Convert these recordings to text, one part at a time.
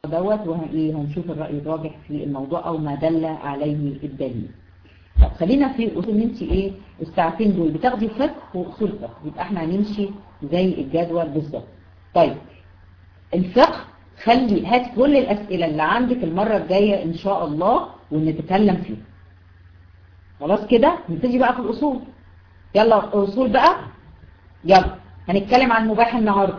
دوت وهنشوف الرأي الراجح في الموضوع او ما دل عليه الدليل طب خلينا في اصول ان انت ايه الساعتين دول بتاخدي فقه واصول فقه يبقى احنا هنمشي زي الجدول بالظبط طيب الفقه خلي هات كل الاسئله اللي عندك المره الجايه ان شاء الله ونتكلم فيها خلاص كده نبتدي بقى في الاصول يلا الاصول بقى يلا هنتكلم عن المباح النهارده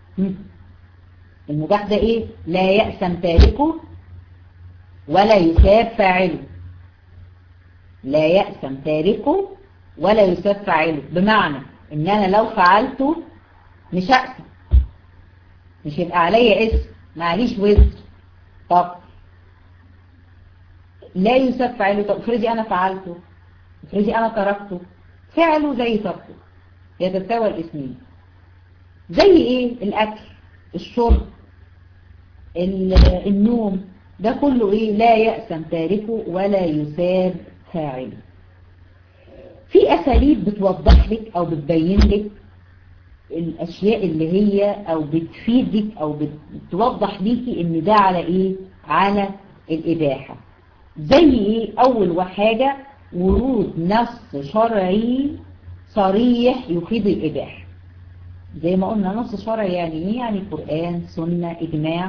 المباح ده ايه لا يأسم تاركه ولا يثاب فاعله لا يأسم تاركه ولا يثاب فاعله بمعنى ان انا لو فعلته مش هأسم مش يبقى عليا اسم معليش وزر طب لا يثاب فاعله طب افرضي انا فعلته افرضي انا تركته فعله زي تركه يتساوى الاسمين زي ايه الاكل الشرب النوم ده كله ايه لا يأسم تاركه ولا يثاب فاعله في اساليب بتوضح لك او بتبين لك الاشياء اللي هي او بتفيدك او بتوضح ليكي ان ده على ايه على الاباحة زي ايه اول حاجة ورود نص شرعي صريح يفيد الاباحة زي ما قلنا نص شرعي يعني ايه يعني قرآن سنة اجماع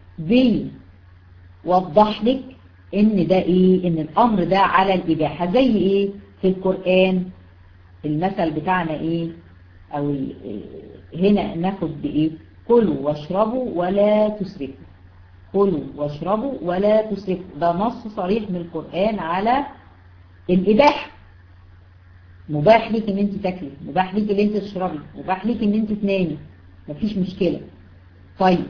بيوضح لك ان ده ايه ان الامر ده على الاباحة زي ايه في القرآن المثل بتاعنا ايه او هنا ناخد بايه كلوا واشربوا ولا تسرفوا كلوا واشربوا ولا تسرفوا ده نص صريح من القرآن على الاباحة مباح ليك ان انت تاكلي مباح ليك ان انت تشربي مباح ليك ان انت تنامي مفيش مشكلة طيب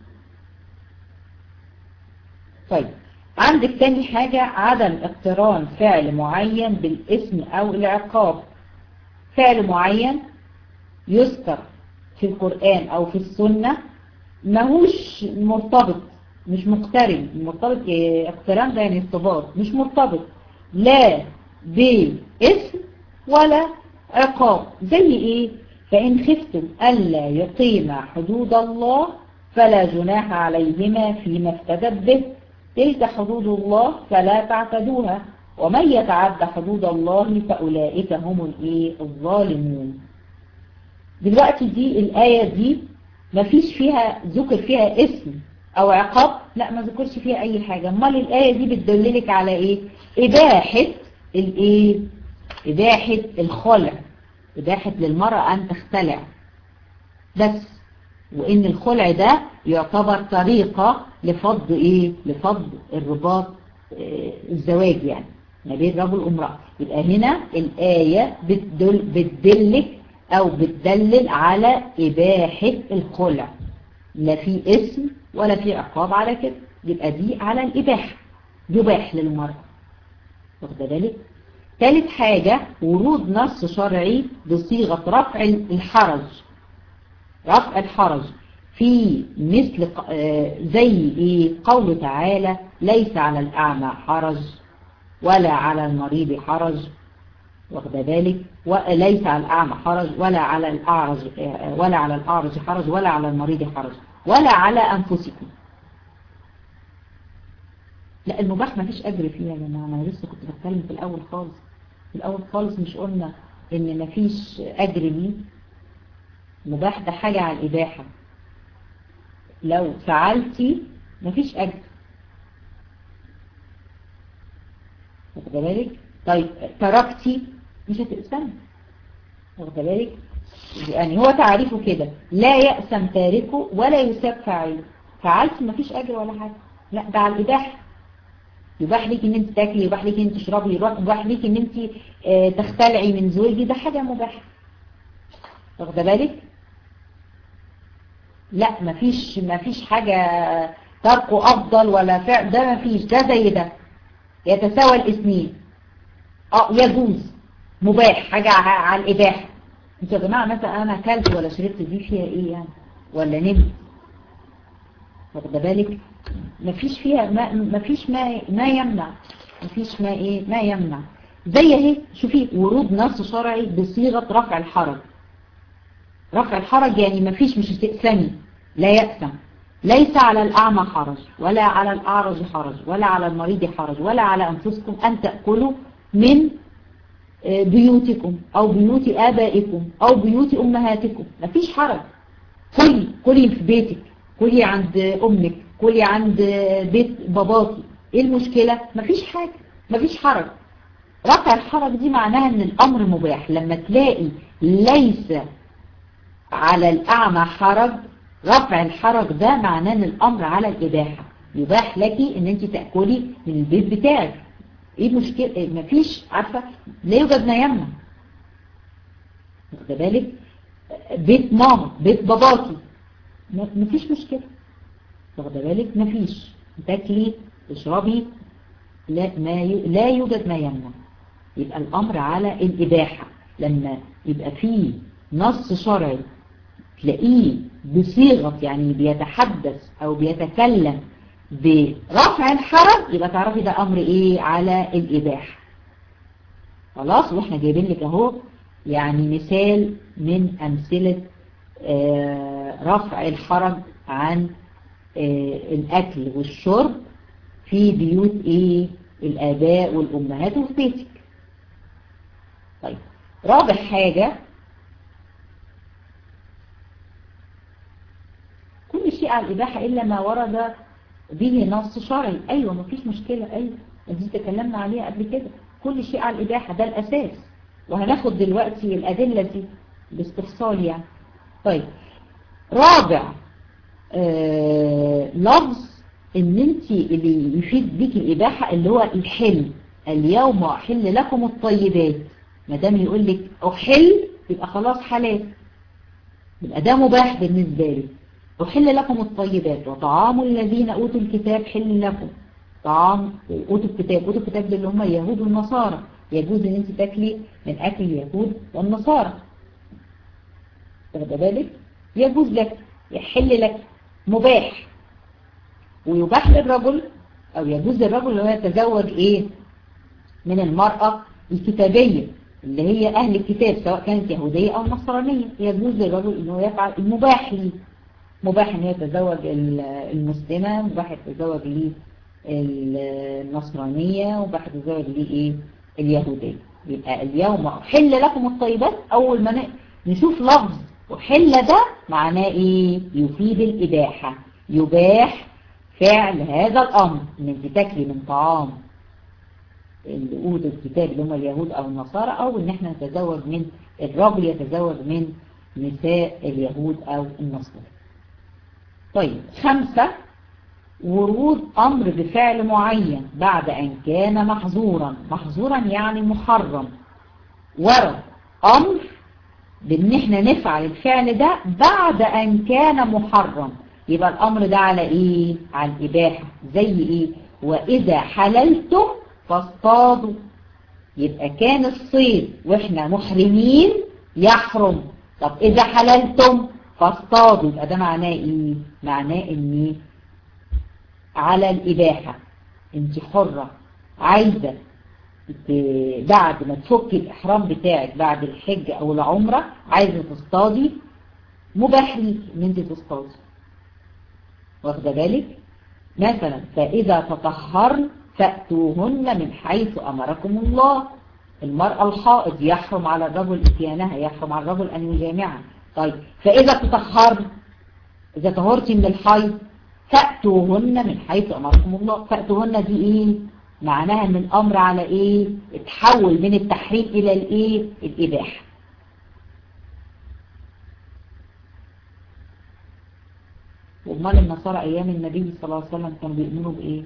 طيب عندك تاني حاجة عدم اقتران فعل معين بالاسم او العقاب فعل معين يذكر في القرآن او في السنة ماهوش مرتبط مش مقترن مرتبط اقتران ده يعني ارتباط مش مرتبط لا باسم ولا عقاب زي ايه فإن خفتم ألا يقيم حدود الله فلا جناح عليهما فيما افتدت به تلك حدود الله فلا تعتدوها ومن يتعد حدود الله فأولئك هم الايه الظالمون دلوقتي دي الآية دي مفيش فيها ذكر فيها اسم أو عقاب لا ما ذكرش فيها أي حاجة امال الآية دي بتدللك على إيه إباحة الإيه إباحة الخلع إباحة للمرأة أن تختلع بس وإن الخلع ده يعتبر طريقة لفض إيه لفض الرباط إيه الزواج يعني ما بين رجل وامرأة يبقى هنا الآية بتدل بتدلك أو بتدلل على إباحة الخلع لا في اسم ولا في عقاب على كده يبقى دي على الإباحة يباح للمرأة واخد بالك ثالث حاجة ورود نص شرعي بصيغة رفع الحرج رفع الحرج في مثل زي ايه قوله تعالى ليس على الأعمى حرج ولا على المريض حرج واخد بالك وليس على الأعمى حرج ولا على الأعرج ولا على الأعرج حرج ولا على المريض حرج ولا على أنفسكم لا المباح ما فيش أجر فيه يا جماعة أنا لسه كنت بتكلم في الأول خالص في الأول خالص مش قلنا إن ما فيش أجر ليه مباح ده حاجة على الإباحة لو فعلتي ما فيش أجر واخد بالك طيب تركتي مش هتقسم واخد بالك يعني هو تعريفه كده لا يأسم تاركه ولا يساب فاعله فعلت ما فيش أجر ولا حاجة لا ده على الإباحة يباح ليك ان انت تاكلي يباح ليك ان انت تشربي يباح ليك ان انت اه تختلعي من زوجي ده حاجة مباحة واخده بالك لا مفيش مفيش حاجة تركه افضل ولا فعل ده مفيش ده زي ده يتساوى الاثنين اه يجوز مباح حاجة على الاباحة انتوا يا جماعة مثلا انا اكلت ولا شربت دي فيها ايه يعني ولا نمت واخده بالك مفيش فيها ما مفيش ما ما يمنع مفيش ما ايه ما يمنع زي اهي شوفي ورود نص شرعي بصيغه رفع الحرج رفع الحرج يعني مفيش مش هتقسمي لا يقسم ليس على الأعمى حرج ولا على الأعرج حرج ولا على المريض حرج ولا على أنفسكم أن تأكلوا من بيوتكم أو بيوت آبائكم أو بيوت أمهاتكم مفيش حرج كلي كلي في بيتك كلي عند أمك كلي عند بيت باباكي إيه المشكلة مفيش حاجة مفيش حرج رفع الحرج دي معناها ان الامر مباح لما تلاقي ليس على الاعمى حرج رفع الحرج ده معناه ان الامر على الاباحة يباح لك ان انت تأكلي من البيت بتاعك ايه المشكلة مفيش عارفة لا يوجد ما يمنع واخد بالك بيت ماما بيت باباكي مفيش مشكلة واخد بالك مفيش تاكلي تشربي لا, ما ي... لا يوجد ما يمنع يبقى الأمر على الإباحة لما يبقى فيه نص شرعي تلاقيه بصيغة يعني بيتحدث أو بيتكلم برفع الحرج يبقى تعرفي ده أمر إيه على الإباحة خلاص وإحنا جايبين لك أهو يعني مثال من أمثلة آه رفع الحرج عن آه الأكل والشرب في بيوت إيه الآباء والأمهات وفي بيتك طيب رابع حاجة كل شيء على الإباحة إلا ما ورد به نص شرعي أيوة مفيش مشكلة أيوة دي تكلمنا عليها قبل كده كل شيء على الإباحة ده الأساس وهناخد دلوقتي الأدلة دي باستفصال يعني طيب رابع آه لفظ ان انت اللي يفيد بيك الإباحة اللي هو الحل اليوم أحل لكم الطيبات ما دام يقول لك أحل يبقى خلاص حلال يبقى ده مباح بالنسبة لي أحل لكم الطيبات وطعام الذين أوتوا الكتاب حل لكم طعام أوتوا الكتاب أوتوا الكتاب اللي هم اليهود والنصارى يجوز ان انت تاكلي من أكل اليهود والنصارى واخد بالك يجوز لك يحل لك مباح ويباح للرجل أو يجوز للرجل اللي هو يتزوج إيه من المرأة الكتابية اللي هي أهل الكتاب سواء كانت يهودية أو نصرانية يجوز للرجل إنه يفعل المباح ليه مباح إنه يتزوج المسلمة مباح يتزوج ليه النصرانية مباح يتزوج ليه إيه اليهودية يبقى اليوم أحل لكم الطيبات أول ما نشوف لفظ أحل ده معناه إيه يفيد الإباحة يباح فعل هذا الأمر إن أنت تاكلي من طعام اللي أوتوا الكتاب اللي هم اليهود أو النصارى أو إن احنا نتزوج من الرجل يتزوج من نساء اليهود أو النصارى طيب خمسة ورود أمر بفعل معين بعد أن كان محظورا محظورا يعني محرم ورد أمر بأن احنا نفعل الفعل ده بعد أن كان محرم يبقى الأمر ده على إيه؟ على الإباحة زي إيه؟ وإذا حللتم فاصطادوا يبقى كان الصيد وإحنا محرمين يحرم طب إذا حللتم فاصطادوا يبقى ده معناه إيه؟ معناه إن على الإباحة أنت حرة عايزة بعد ما تفك الإحرام بتاعك بعد الحج أو العمرة عايزة تصطادي مباح ليك إن أنت تصطادي واخده بالك مثلا فإذا تطهرن فأتوهن من حيث أمركم الله المرأة الحائض يحرم على الرجل اتيانها يحرم على الرجل أن يجامعها طيب فإذا تطهرن إذا طهرتي من الحيض فأتوهن من حيث أمركم الله فأتوهن دي إيه معناها ان الأمر على إيه اتحول من التحريم إلى الإيه الإباحة وامال النصارى ايام النبي صلى الله عليه وسلم كانوا بيؤمنوا بايه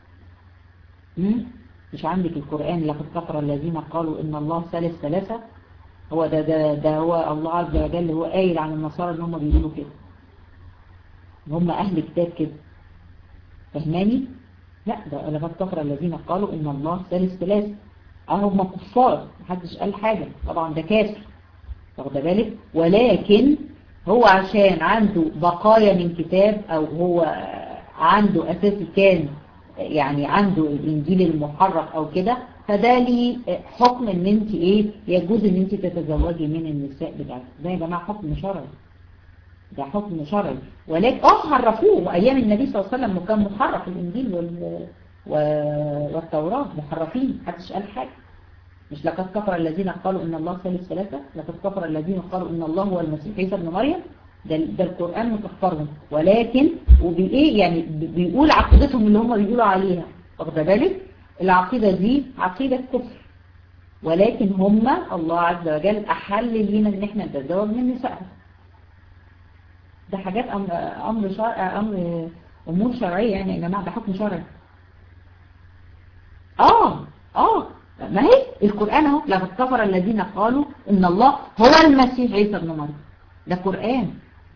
مش عندك القرآن لقد كفر الذين قالوا ان الله ثالث ثلاثة هو ده ده ده هو الله عز وجل هو قايل عن النصارى ان هم بيقولوا كده هم اهل كتاب كده فهماني لا ده لقد كفر الذين قالوا ان الله ثالث ثلاثة اه هم كفار محدش قال حاجة طبعا ده كافر واخد بالك ولكن هو عشان عنده بقايا من كتاب او هو عنده اساسي كان يعني عنده الانجيل المحرف او كده فده ليه حكم ان انت ايه يجوز ان انت تتزوجي من النساء بتاعتك ده يا جماعه حكم شرعي ده حكم شرعي ولكن اه حرفوه وايام النبي صلى الله عليه وسلم كان محرف الانجيل وال... والتوراة محرفين محدش قال حاجة مش لقد كفر الذين قالوا ان الله ثالث ثلاثة لقد كفر الذين قالوا ان الله هو المسيح عيسى ابن مريم ده, ده القرآن مكفرهم ولكن وبايه يعني بيقول عقيدتهم اللي هم بيقولوا عليها واخد بالك العقيدة دي عقيدة كفر ولكن هم الله عز وجل احل لينا ان احنا نتزوج من نسائهم ده حاجات امر امر شرع امر امور شرعيه يعني يا جماعه ده حكم شرعي اه اه ما هي القرآن اهو لقد كفر الذين قالوا ان الله هو المسيح عيسى ابن مريم ده قرآن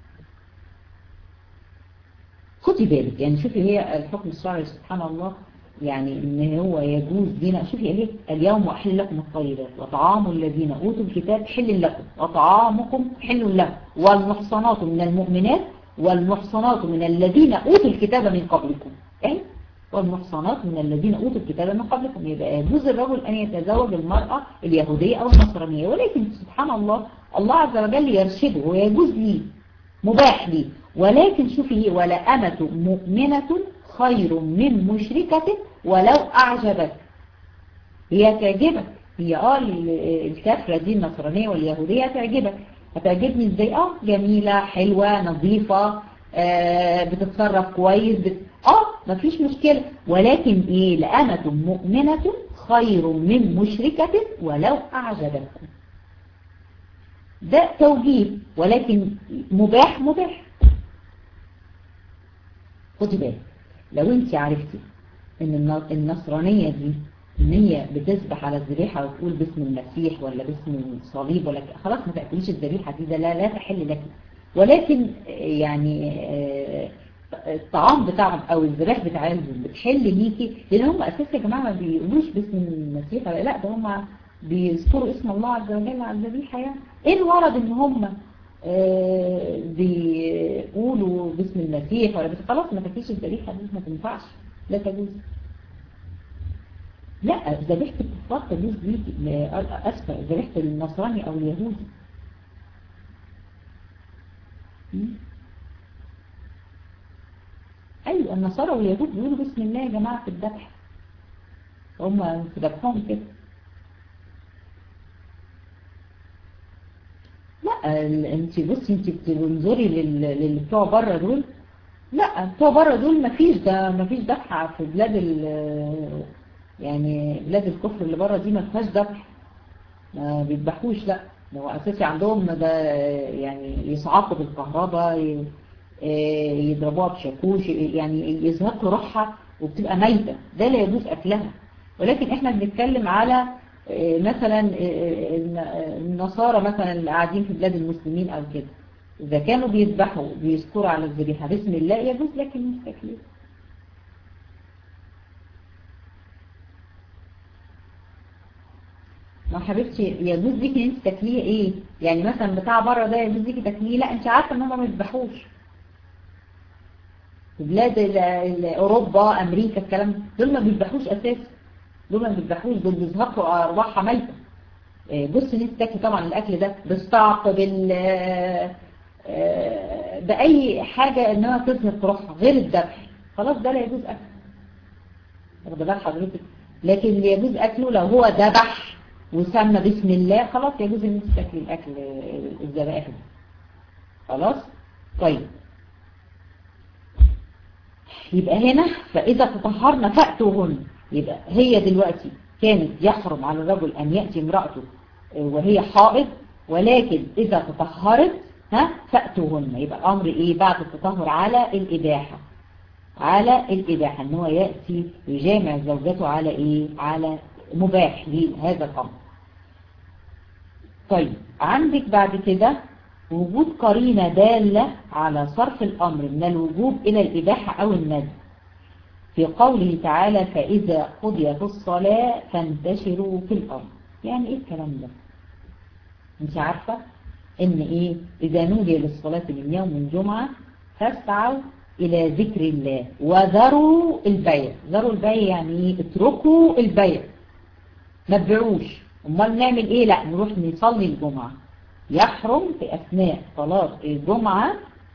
خدي بالك يعني شوفي هي الحكم الشرعي سبحان الله يعني ان هو يجوز دينا شوفي ايه اليوم احل لكم الطيبات وطعام الذين اوتوا الكتاب حل لكم وطعامكم حل لهم والمحصنات من المؤمنات والمحصنات من الذين اوتوا الكتاب من قبلكم ايه والمحصنات من الذين أوتوا الكتاب من قبلكم يبقى يجوز الرجل أن يتزوج المرأة اليهودية أو النصرانية ولكن سبحان الله الله عز وجل يرشده ويجوز لي مباح لي ولكن شوفي ولا أمة مؤمنة خير من مشركة ولو أعجبك هي تعجبك هي اه الكافرة دي النصرانية واليهودية تعجبك هتعجبني ازاي اه جميلة حلوة نظيفة آه بتتصرف كويس بت... اه مفيش مشكلة ولكن ايه لأمة مؤمنة خير من مشركة ولو أعجبتكم ده توجيه ولكن مباح مباح خدي بالك لو انت عرفتي ان النصرانية دي ان هي بتسبح على الذبيحة وتقول باسم المسيح ولا باسم الصليب ولا خلاص ما تأكليش الذبيحة دي ده لا لا تحل لك ولكن يعني الطعام بتاعهم او الذبائح بتاعهم بتحل ليكي لان هم اساسا يا جماعه ما بيقولوش باسم المسيح لا ده هم بيذكروا اسم الله عز وجل على الذبيحه يعني ايه الورد ان هم آه بيقولوا باسم المسيح ولا بس خلاص ما تاكليش الذبيحه دي ما تنفعش لا تجوز لا ذبيحه الكفار تجوز ليكي اسفه ذبيحه النصراني او اليهودي ايوه النصارى واليهود بيقولوا بسم الله يا جماعه في الذبح هم في ذبحهم كده لا انت بصي انت بتنظري للي بتوع بره دول لا بتوع بره دول مفيش ده مفيش ذبح في بلاد ال يعني بلاد الكفر اللي بره دي ما فيهاش ذبح ما بيذبحوش لا هو اساسي عندهم ده يعني يصعقوا بالكهرباء يضربوها بشاكوش يعني يزهقوا روحها وبتبقى ميتة ده لا يجوز أكلها ولكن احنا بنتكلم على مثلا النصارى مثلا اللي قاعدين في بلاد المسلمين أو كده إذا كانوا بيذبحوا بيذكروا على الذبيحة بسم الله يجوز لكن مش تكليف ما حبيبتي يجوز ليكي ان انت تاكليه ايه يعني مثلا بتاع بره ده يجوز ليكي تاكليه لا انت عارفه ان هم ما بيذبحوش في بلاد اوروبا امريكا الكلام دول ما بيذبحوش اساسا دول ما بيذبحوش دول بيزهقوا ارواحها ميته بص ان انت تاكلي طبعا الاكل ده بالصعق بال باي حاجه انها تزهق روحها غير الذبح خلاص ده لا يجوز اكله واخد بال حضرتك لكن اللي يجوز اكله لو هو ذبح وسمى بسم الله خلاص يجوز ان انت تاكلي الاكل الذبائح دي خلاص طيب يبقى هنا فإذا تطهرنا فأتوهن يبقى هي دلوقتي كانت يحرم على الرجل أن يأتي امرأته وهي حائض ولكن إذا تطهرت ها فأتوهن يبقى الأمر إيه بعد التطهر على الإباحة على الإباحة أن هو يأتي يجامع زوجته على إيه على مباح لهذا الأمر طيب عندك بعد كده وجود قرينة دالة على صرف الأمر من الوجوب إلى الإباحة أو الندب في قوله تعالى فإذا قضيت الصلاة فانتشروا في الأرض يعني إيه الكلام ده انت عارفة إن إيه إذا نودي للصلاة من يوم الجمعة فاسعوا إلى ذكر الله وذروا البيع ذروا البيع يعني اتركوا البيع ما تبيعوش امال نعمل ايه لا نروح نصلي الجمعة يحرم في اثناء صلاة الجمعة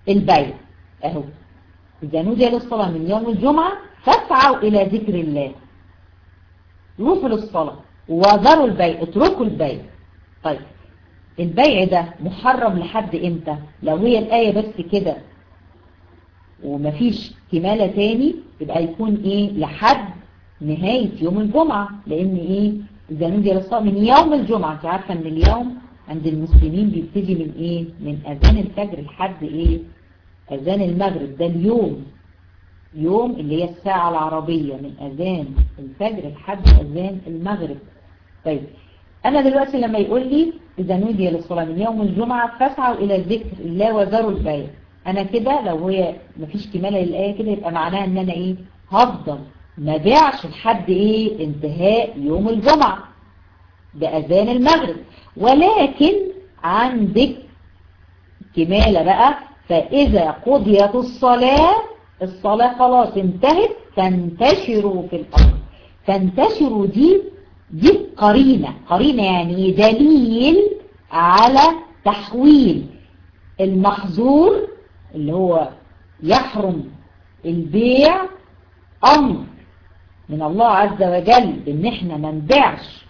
البيع اهو إذا نودي للصلاة من يوم الجمعة فاسعوا إلى ذكر الله روحوا للصلاة وذروا البيع اتركوا البيع طيب البيع ده محرم لحد امتى لو هي الآية بس كده ومفيش كمالة تاني يبقى يكون ايه لحد نهاية يوم الجمعة لان ايه اذا نودي للصلاة من يوم الجمعة انت عارفة ان اليوم عند المسلمين بيبتدي من ايه من اذان الفجر لحد ايه اذان المغرب ده اليوم يوم اللي هي الساعة العربية من اذان الفجر لحد اذان المغرب طيب انا دلوقتي لما يقول لي اذا نودي للصلاة من يوم الجمعة فاسعوا الى ذكر الله وذروا البيع انا كده لو هي مفيش كمالة للآية كده يبقى معناها ان انا ايه هفضل ما بيعش لحد ايه انتهاء يوم الجمعة بأذان المغرب ولكن عندك كمالة بقى فإذا قضيت الصلاة الصلاة خلاص انتهت تنتشروا في الأرض تنتشروا دي دي قرينة قرينة يعني دليل على تحويل المحظور اللي هو يحرم البيع أمر من الله عز وجل بان احنا ما نبيعش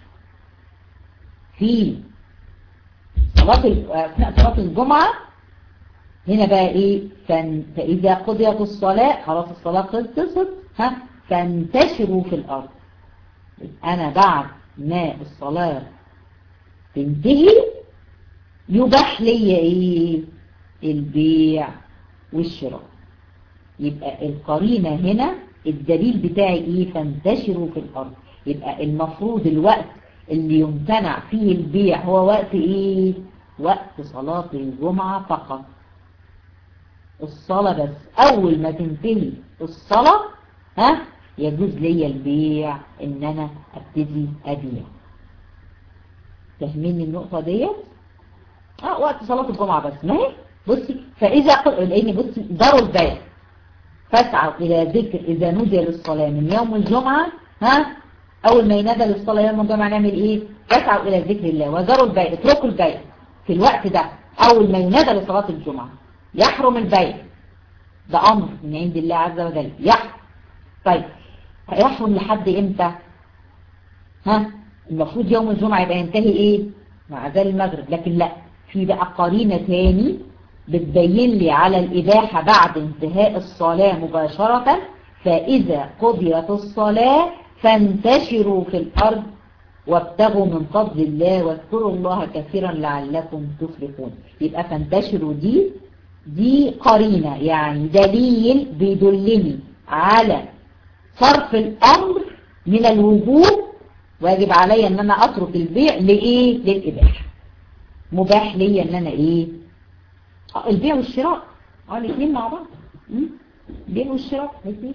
في صلاة أثناء صلاة الجمعة هنا بقى ايه فن... فإذا قضيت الصلاة خلاص الصلاة خلصت ها فانتشروا في الأرض أنا بعد ما الصلاة تنتهي يباح لي ايه البيع والشراء يبقى القرينة هنا الدليل بتاعي ايه فانتشروا في الارض يبقى المفروض الوقت اللي يمتنع فيه البيع هو وقت ايه وقت صلاة الجمعة فقط الصلاة بس اول ما تنتهي الصلاة ها يجوز لي البيع ان انا ابتدي ابيع فاهمين النقطة ديت اه وقت صلاة الجمعة بس ما هي بصي فاذا قل... لان بصي داروا البيع فاسعوا إلى ذكر إذا نودي للصلاة من يوم الجمعة ها أول ما ينادى للصلاة يوم الجمعة نعمل إيه فاسعوا إلى ذكر الله وذروا البيع اتركوا البيع في الوقت ده أول ما ينادى لصلاة الجمعة يحرم البيع ده أمر من عند الله عز وجل يحرم طيب يحرم لحد إمتى ها المفروض يوم الجمعة يبقى ينتهي إيه مع ذلك المغرب لكن لا في بقى قرينة تاني بتبين لي على الإباحة بعد انتهاء الصلاة مباشرة فإذا قضيت الصلاة فانتشروا في الأرض وابتغوا من فضل الله واذكروا الله كثيرا لعلكم تفلحون يبقى فانتشروا دي دي قرينة يعني دليل بيدلني على صرف الأمر من الوجوب واجب علي ان انا اترك البيع لايه للإباحة مباح لي ان انا ايه البيع والشراء اه الاثنين مع بعض البيع والشراء الاثنين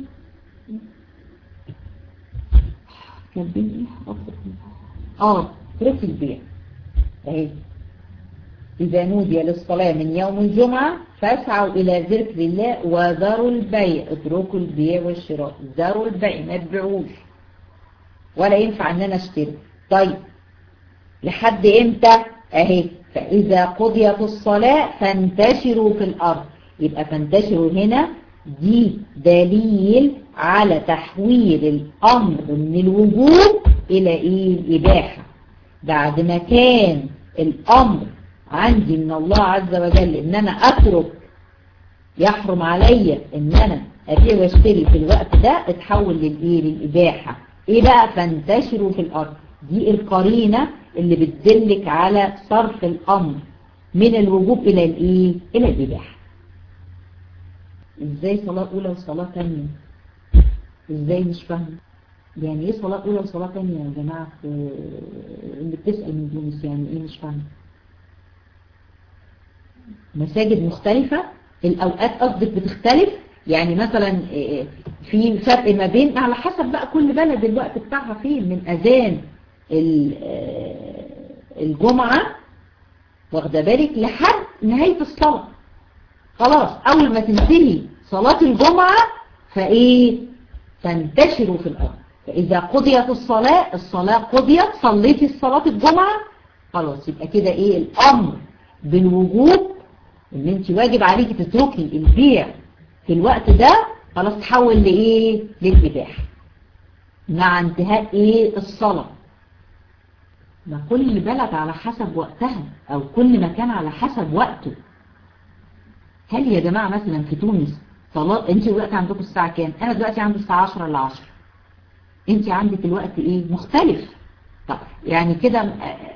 كاتبين ايه اه ترك البيع اهي اذا نودي للصلاة من يوم الجمعة فاسعوا الى ذكر الله وذروا البيع اتركوا البيع والشراء ذروا البيع ما تبيعوش ولا ينفع ان انا اشتري طيب لحد امتى اهي فإذا قضيت الصلاة فانتشروا في الأرض يبقى فانتشروا هنا دي دليل على تحويل الأمر من الوجوب إلى إيه الإباحة بعد ما كان الأمر عندي من الله عز وجل إن أنا أترك يحرم عليا إن أنا أبيع واشتري في الوقت ده اتحول للإيه للإباحة إيه بقى فانتشروا في الأرض دي القرينة اللي بتدلك على صرف الأمر من الوجوب إلى الإيه؟ إلى الإباحة إزاي صلاة أولى وصلاة ثانية؟ إزاي مش فاهم؟ يعني إيه صلاة أولى وصلاة ثانية يا جماعة في اللي بتسأل من تونس يعني إيه مش فاهم؟ مساجد مختلفة الأوقات قصدك بتختلف يعني مثلا في فرق ما بين على حسب بقى كل بلد الوقت بتاعها فين من أذان الجمعة واخده بالك لحد نهاية الصلاة خلاص أول ما تنتهي صلاة الجمعة فإيه تنتشروا في الأرض فإذا قضيت الصلاة الصلاة قضيت صليتي الصلاة الجمعة خلاص يبقى كده إيه الأمر بالوجوب ان انت واجب عليكي تتركي البيع في الوقت ده خلاص تحول لايه للإباحة مع انتهاء ايه الصلاة ما كل بلد على حسب وقتها او كل مكان على حسب وقته هل يا جماعة مثلا في تونس صلاة انت دلوقتي عندكم الساعة كام انا دلوقتي عندي الساعة 10 ل 10 انت عندك الوقت ايه مختلف طب يعني كده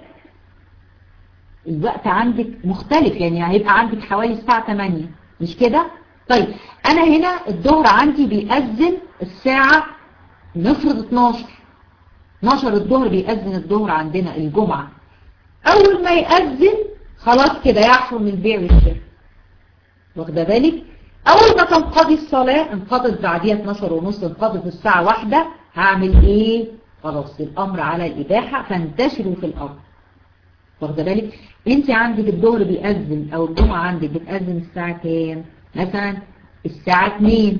الوقت عندك مختلف يعني هيبقى عندك حوالي الساعة 8 مش كده طيب انا هنا الظهر عندي بيأذن الساعة نفرض 12 12 الظهر بيأذن الظهر عندنا الجمعة اول ما يأذن خلاص كده يحرم البيع والشراء واخده بالك اول ما تنقضي الصلاة انقضت بعديها 12 ونص انقضت الساعة واحدة هعمل ايه خلاص الامر على الاباحة فانتشروا في الارض واخده بالك انت عندك الظهر بيأذن او الجمعة عندك بتأذن الساعة كام مثلا الساعة 2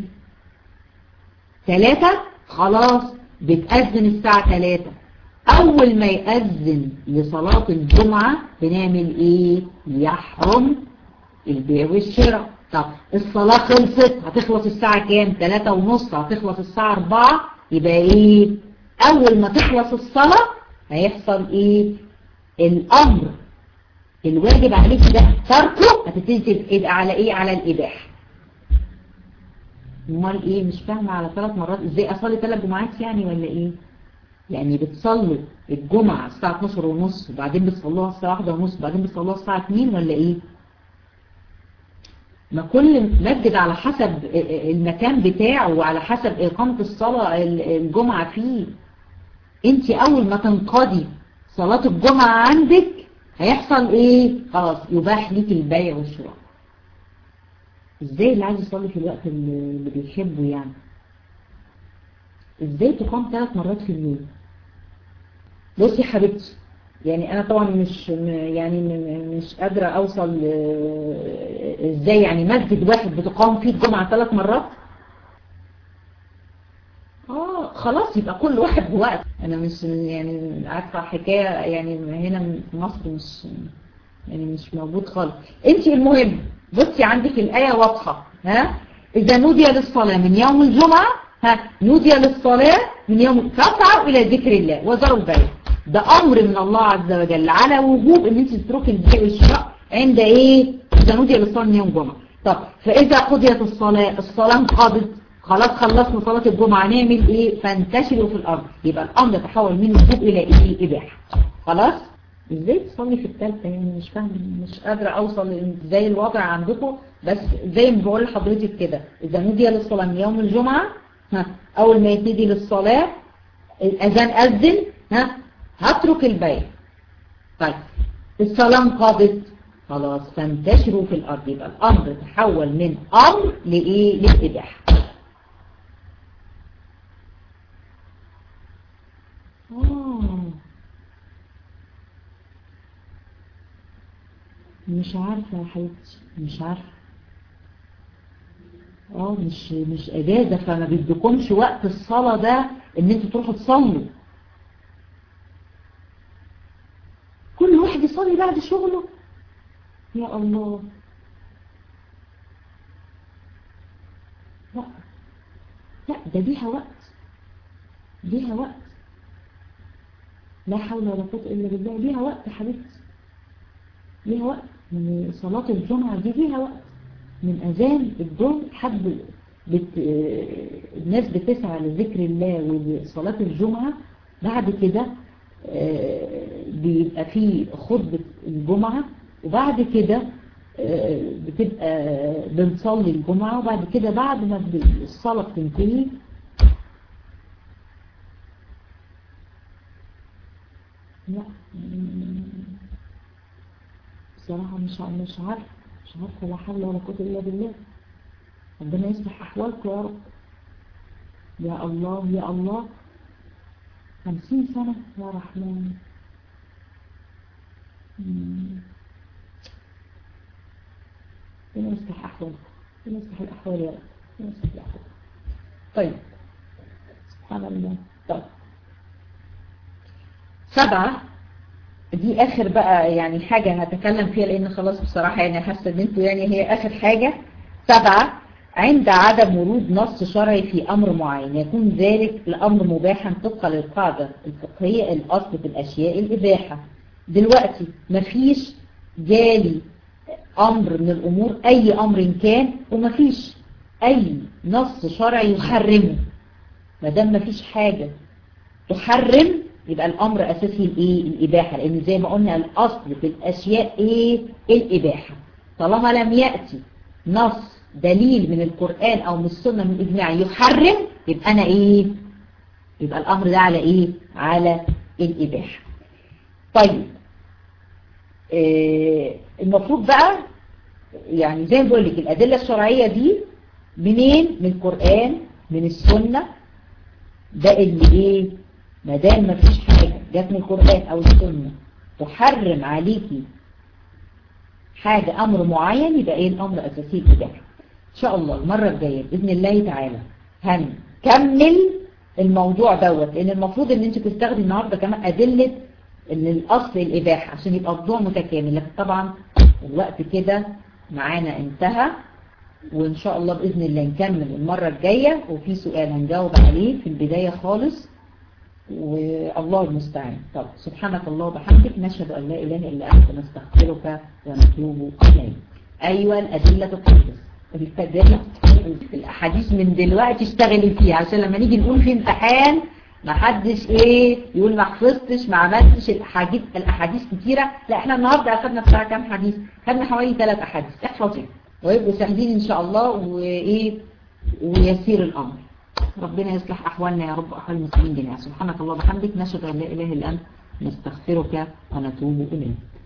3 خلاص بتأذن الساعة 3 اول ما يأذن لصلاة الجمعة بنعمل ايه يحرم البيع والشراء طب الصلاة خلصت هتخلص الساعة كام 3 ونص هتخلص الساعة 4 يبقى ايه اول ما تخلص الصلاة هيحصل ايه الامر الواجب عليك ده تركه هتبتدي تبقى على ايه على الاباحه امال ايه مش فاهمه على ثلاث مرات ازاي اصلي ثلاث جمعات يعني ولا ايه يعني بتصلوا الجمعه الساعه 12 ونص وبعدين بتصلوها الساعه 1 ونص وبعدين بتصلوها الساعه 2 ولا ايه ما كل مسجد على حسب المكان بتاعه وعلى حسب اقامه الصلاه الجمعه فيه انت اول ما تنقضي صلاة الجمعة عندك هيحصل ايه خلاص يباح ليك البيع والشراء ازاي اللي عايز يصلي في الوقت اللي بيحبه يعني ازاي تقام ثلاث مرات في اليوم بصي حبيبتي يعني انا طبعا مش يعني مش قادرة اوصل ازاي يعني مسجد واحد بتقام فيه الجمعة ثلاث مرات اه خلاص يبقى كل واحد بوقت انا مش يعني عارفه حكايه يعني هنا في مصر مش يعني مش موجود خالص انت المهم بصي عندك الايه واضحه ها اذا نودي للصلاه من يوم الجمعه ها نودي للصلاه من يوم فاسعوا الى ذكر الله وذروا البيع ده امر من الله عز وجل على وجوب ان انت تتركي البيع والشراء عند ايه اذا نودي للصلاه من يوم الجمعه طب فاذا قضيت الصلاه الصلاه انقضت خلاص خلصنا صلاة الجمعة نعمل ايه فانتشروا في الارض يبقى الامر تحول من وجوب الى ايه اباحة خلاص ازاي تصلي في الثالثة يعني مش فاهم مش قادرة اوصل ازاي الوضع عندكم بس زي ما بقول لحضرتك كده اذا نودي للصلاة من يوم الجمعة ها اول ما يتنادي للصلاة الاذان اذن ها هترك البيع طيب الصلاة انقضت خلاص فانتشروا في الارض يبقى الامر تحول من امر لايه للاباحه مش عارفة يا حبيبتي مش عارفة اه مش مش اجازة فما بيدكمش وقت الصلاة ده ان انتوا تروحوا تصلوا كل واحد يصلي بعد شغله يا الله لا لا ده ليها وقت ليها وقت لا حول ولا قوة إلا بالله ليها وقت يا حبيبتي ليها وقت من صلاة الجمعة دي ليها وقت من أذان الظهر حد بت... الناس بتسعى لذكر الله وصلاة الجمعة بعد كده بيبقى فيه خطبة الجمعة وبعد كده بتبقى بنصلي الجمعة وبعد كده بعد ما الصلاة بتنتهي لا بصراحة مش مش عارفة مش عارفة لا حول ولا قوة إلا بالله ربنا يصلح أحوالكم يا رب يا الله يا الله خمسين سنة يا رحمن ربنا يصلح أحوالكم ربنا يصلح الأحوال يا رب ربنا يصلح الأحوال طيب سبحان الله طيب سبعة دي اخر بقى يعني حاجة هتكلم فيها لان خلاص بصراحة يعني حاسة ان انتوا يعني هي اخر حاجة سبعة عند عدم ورود نص شرعي في امر معين يكون ذلك الامر مباحا طبقا للقاعدة الفقهية الاصل في الاشياء الاباحة دلوقتي مفيش جالي امر من الامور اي امر كان ومفيش اي نص شرعي يحرمه ما دام مفيش حاجة تحرم يبقى الامر اساسي الايه الاباحة لان زي ما قلنا الاصل في الاشياء ايه الاباحة طالما لم يأتي نص دليل من القرآن او من السنة من الاجماع يحرم يبقى انا ايه يبقى الامر ده على ايه على الاباحة طيب إيه المفروض بقى يعني زي ما بقول لك الادلة الشرعية دي منين من القرآن من السنة ده اللي ايه ما دام ما فيش حاجة جت من القرآن او السنة تحرم عليكي حاجة امر معين يبقى ايه الامر اساسي الاباحة ان شاء الله المرة الجاية باذن الله تعالى هنكمل الموضوع دوت لان المفروض ان انت تستخدم النهاردة كمان ادلة ان الاصل الاباحة عشان يبقى الموضوع متكامل لكن طبعا الوقت كده معانا انتهى وإن شاء الله بإذن الله نكمل المرة الجاية وفي سؤال هنجاوب عليه في البداية خالص والله المستعان طب سبحانك الله وبحمدك نشهد أن لا إله إلا أنت نستغفرك ونتوب إليك أيوة الأدلة تقدس الأدلة الأحاديث من دلوقتي اشتغلي فيها عشان لما نيجي نقول في امتحان ما حدش ايه يقول ما حفظتش ما عملتش الاحاديث الاحاديث كتيره لا احنا النهارده اخذنا بتاع كام حديث خدنا حوالي ثلاث احاديث احفظي ويبقوا سهلين ان شاء الله وايه ويسير الامر ربنا يصلح احوالنا يا رب احوال المسلمين جميعا سبحانك الله وبحمدك نشهد ان لا اله الا انت نستغفرك ونتوب اليك